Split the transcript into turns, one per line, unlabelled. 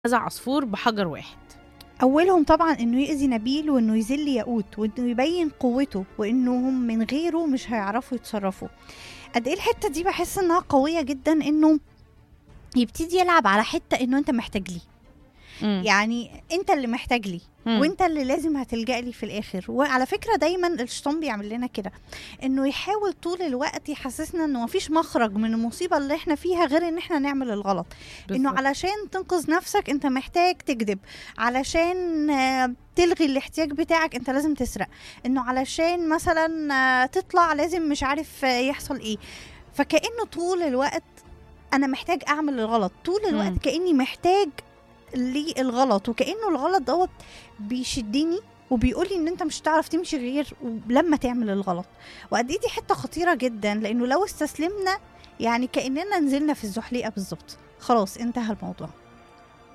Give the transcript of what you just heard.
كذا عصفور بحجر واحد
اولهم طبعا انه يأذي نبيل وانه يذل ياقوت وانه يبين قوته وانهم من غيره مش هيعرفوا يتصرفوا قد ايه الحته دي بحس انها قويه جدا انه يبتدي يلعب على حته انه انت محتاج لي
مم.
يعني انت اللي محتاج لي
مم.
وانت اللي لازم هتلجأ لي في الاخر وعلى فكره دايما الشيطان بيعمل لنا كده انه يحاول طول الوقت يحسسنا انه مفيش مخرج من المصيبه اللي احنا فيها غير ان احنا نعمل الغلط انه
بالظبط.
علشان تنقذ نفسك انت محتاج تكذب علشان آه، تلغي الاحتياج بتاعك انت لازم تسرق انه علشان مثلا آه، تطلع لازم مش عارف آه، يحصل ايه فكأنه طول الوقت انا محتاج اعمل الغلط طول
مم.
الوقت كأني محتاج للغلط وكأنه الغلط دوت بيشدني وبيقول لي ان انت مش هتعرف تمشي غير لما تعمل الغلط وقد ايه دي حته خطيره جدا لانه لو استسلمنا يعني كاننا نزلنا في الزحليقه بالظبط خلاص انتهى الموضوع